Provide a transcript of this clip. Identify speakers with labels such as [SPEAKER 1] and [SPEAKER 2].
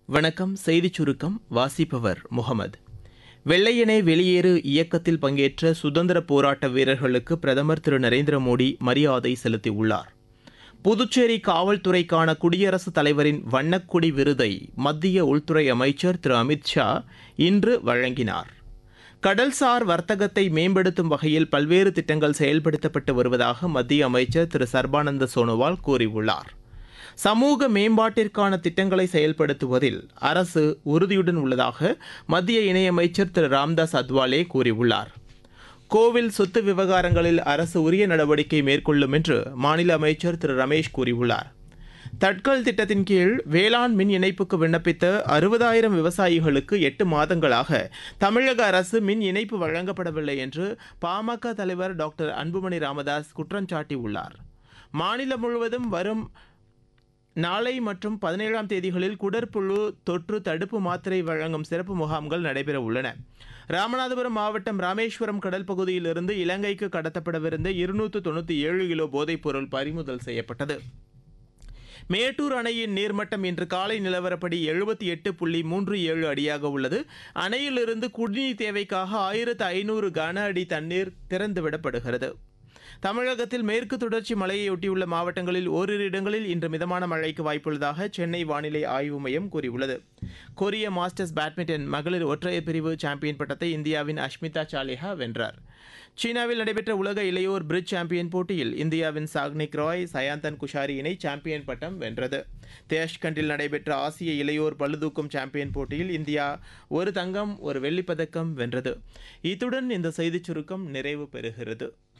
[SPEAKER 1] வணக்கம் செய்திச் சுருக்கம் வாசிப்பவர் முகமது வெள்ளையனே வெளியேறு இயக்கத்தில் பங்கேற்ற சுதந்திர போராட்ட வீரர்களுக்கு பிரதமர் திரு நரேந்திர மோடி மரியாதை செலுத்தியுள்ளார் புதுச்சேரி காவல்துறைக்கான குடியரசுத் தலைவரின் வண்ணக்குடி விருதை மத்திய உள்துறை அமைச்சர் திரு அமித் ஷா இன்று வழங்கினார் கடல்சார் வர்த்தகத்தை மேம்படுத்தும் வகையில் பல்வேறு திட்டங்கள் செயல்படுத்தப்பட்டு வருவதாக மத்திய அமைச்சர் திரு சர்பானந்த சோனோவால் கூறியுள்ளார் சமூக மேம்பாட்டிற்கான திட்டங்களை செயல்படுத்துவதில் அரசு உறுதியுடன் உள்ளதாக மத்திய இணையமைச்சர் திரு ராம்தாஸ் அத்வாலே கூறியுள்ளார் கோவில் சொத்து விவகாரங்களில் அரசு உரிய நடவடிக்கை மேற்கொள்ளும் என்று மாநில அமைச்சர் திரு ரமேஷ் கூறியுள்ளார் தட்கல் திட்டத்தின் கீழ் வேளாண் மின் இணைப்புக்கு விண்ணப்பித்த அறுபதாயிரம் விவசாயிகளுக்கு எட்டு மாதங்களாக தமிழக அரசு மின் இணைப்பு வழங்கப்படவில்லை என்று பாமக தலைவர் டாக்டர் அன்புமணி ராமதாஸ் குற்றம் சாட்டியுள்ளார் மாநிலம் முழுவதும் வரும் நாளை மற்றும் பதினேழாம் தேதிகளில் குடற்புழு தொற்று தடுப்பு மாத்திரை வழங்கும் சிறப்பு முகாம்கள் நடைபெற உள்ளன ராமநாதபுரம் மாவட்டம் ராமேஸ்வரம் கடல் பகுதியிலிருந்து இலங்கைக்கு கடத்தப்படவிருந்த இருநூற்று தொண்ணூற்றி ஏழு கிலோ போதைப்பொருள் பறிமுதல் செய்யப்பட்டது மேட்டூர் அணையின் நீர்மட்டம் இன்று காலை நிலவரப்படி எழுபத்தி எட்டு புள்ளி மூன்று ஏழு அடியாக உள்ளது அணையிலிருந்து குடிநீர் தேவைக்காக ஆயிரத்து ஐநூறு கன அடி தண்ணீர் திறந்துவிடப்படுகிறது தமிழகத்தில் மேற்கு தொடர்ச்சி மலையையொட்டியுள்ள மாவட்டங்களில் ஓரிரு இடங்களில் இன்று மிதமான மழைக்கு வாய்ப்புள்ளதாக சென்னை வானிலை ஆய்வு மையம் கூறியுள்ளது கொரிய மாஸ்டர்ஸ் பேட்மிண்டன் மகளிர் ஒற்றையர் பிரிவு சாம்பியன் பட்டத்தை இந்தியாவின் அஷ்மிதா சாலிஹா வென்றார் சீனாவில் நடைபெற்ற உலக இளையோர் பிரிட்ஜ் சாம்பியன் போட்டியில் இந்தியாவின் சாக்னிக் ராய் சயாந்தன் குஷாரி இணை சாம்பியன் பட்டம் வென்றது தேஷ்கண்டில் நடைபெற்ற ஆசிய இளையோர் பளுதூக்கும் சாம்பியன் போட்டியில் இந்தியா ஒரு தங்கம் ஒரு வெள்ளிப் பதக்கம் வென்றது இத்துடன் இந்த செய்திச் சுருக்கம் நிறைவு பெறுகிறது